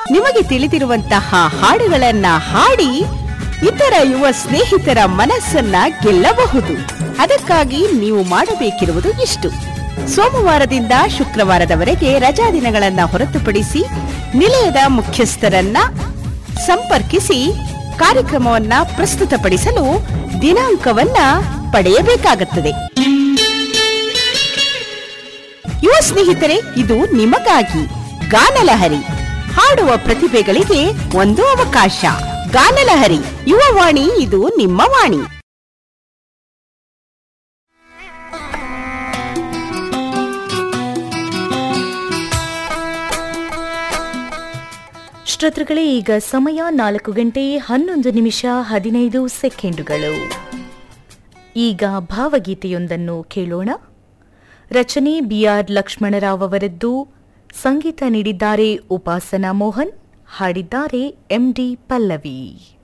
ನಿಮಗೆ ತಿಳಿದಿರುವಂತಹ ಹಾಡುಗಳನ್ನ ಹಾಡಿ ಇತರ ಯುವ ಸ್ನೇಹಿತರ ಮನಸ್ಸನ್ನ ಗೆಲ್ಲಬಹುದು ಅದಕ್ಕಾಗಿ ನೀವು ಮಾಡಬೇಕಿರುವುದು ಇಷ್ಟು ಸೋಮವಾರದಿಂದ ಶುಕ್ರವಾರದವರೆಗೆ ರಜಾ ದಿನಗಳನ್ನ ಹೊರತುಪಡಿಸಿ ನಿಲಯದ ಮುಖ್ಯಸ್ಥರನ್ನ ಸಂಪರ್ಕಿಸಿ ಕಾರ್ಯಕ್ರಮವನ್ನ ಪ್ರಸ್ತುತಪಡಿಸಲು ದಿನಾಂಕವನ್ನ ಪಡೆಯಬೇಕಾಗುತ್ತದೆ ಯುವ ಸ್ನೇಹಿತರೆ ಇದು ನಿಮಗಾಗಿ ಗಾನಲಹರಿ ಹಾಡುವ ಪ್ರತಿಭೆಗಳಿಗೆ ಒಂದು ಅವಕಾಶ ಗಾನಲಹರಿ ಯುವವಾಣಿ ಇದು ನಿಮ್ಮ ವಾಣಿ ಶ್ರೋತೃಗಳೇ ಈಗ ಸಮಯ ನಾಲ್ಕು ಗಂಟೆ ಹನ್ನೊಂದು ನಿಮಿಷ ಹದಿನೈದು ಸೆಕೆಂಡುಗಳು ಈಗ ಭಾವಗೀತೆಯೊಂದನ್ನು ಕೇಳೋಣ ರಚನೆ ಬಿಆರ್ ಲಕ್ಷ್ಮಣರಾವ್ ಅವರದ್ದು ಸಂಗೀತ ನೀಡಿದ್ದಾರೆ ಉಪಾಸನಾ ಮೋಹನ್ ಹಾಡಿದ್ದಾರೆ ಎಂಡಿ ಪಲ್ಲವಿ